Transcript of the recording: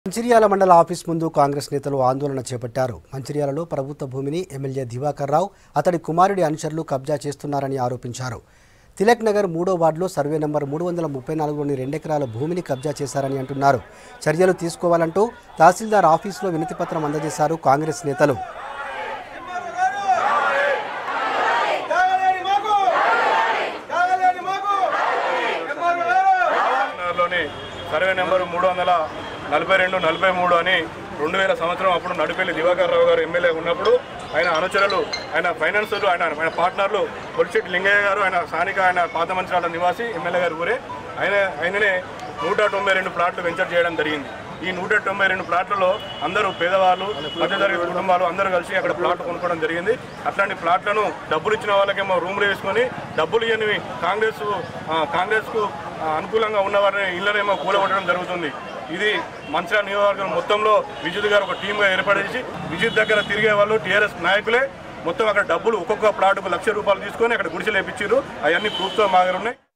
మంచిర్యాల మండల ఆఫీస్ ముందు కాంగ్రెస్ నేతలు ఆందోళన చేపట్టారు మంచిర్యాలలో ప్రభుత్వ భూమిని ఎమ్మెల్యే దివాకర్ రావు అతడి కుమారుడి అనుచరులు కబ్జా చేస్తున్నారని ఆరోపించారు తిలక్ నగర్ మూడో వార్డులో సర్వే నంబర్ మూడు వందల ముప్పై నాలుగులోని రెండెకరాల భూమిని కబ్జా చేశారని అంటున్నారు చర్యలు తీసుకోవాలంటూ తహసీల్దార్ ఆఫీసులో వినతిపత్రం అందజేశారు కాంగ్రెస్ నేతలు తాగలేని మాకు తాగలేని మాకు ఎంఆర్ఓ గారు లోని సర్వే నెంబర్ మూడు వందల నలభై రెండు నలభై మూడు అని రెండు వేల సంవత్సరం అప్పుడు నడిపెల్లి దివాకర్ రావు గారు ఎమ్మెల్యే ఉన్నప్పుడు ఆయన అనుచరులు ఆయన ఫైనాన్సర్లు ఆయన ఆయన పార్ట్నర్లు పొలిశెట్టి లింగయ్య గారు ఆయన స్థానిక ఆయన పాత మంచిరాల నివాసి ఎమ్మెల్యే గారు ఊరే ఆయన ఆయననే నూట తొంభై రెండు ప్లాట్లు వెంచర్ చేయడం జరిగింది ఈ నూట తొంభై రెండు ప్లాట్లలో అందరూ పేదవాళ్ళు మధ్యతరగతి కుటుంబాలు అందరూ కలిసి అక్కడ ప్లాట్లు కొనుక్కోవడం జరిగింది అట్లాంటి ప్లాట్లను డబ్బులు ఇచ్చిన వాళ్ళకేమో రూమ్లు వేసుకొని డబ్బులు ఇవ్వని కాంగ్రెస్ ఆ, కాంగ్రెస్కు ఆ, అనుకూలంగా ఉన్న వారిని ఇళ్ళనేమో కూలగొట్టడం జరుగుతుంది ఇది మంచిర్యాల నియోజకవర్గం మొత్తంలో విద్యుత్ గారు ఒక టీమ్గా ఏర్పడేసి విద్యుత్ దగ్గర తిరిగే వాళ్ళు టీఆర్ఎస్ నాయకులే మొత్తం అక్కడ డబ్బులు ఒక్కొక్క ప్లాట్కు లక్ష రూపాయలు తీసుకొని అక్కడ గుడిసెలు వేపించారు అవన్నీ ప్రూఫ్తో మా దగ్గర ఉన్నాయి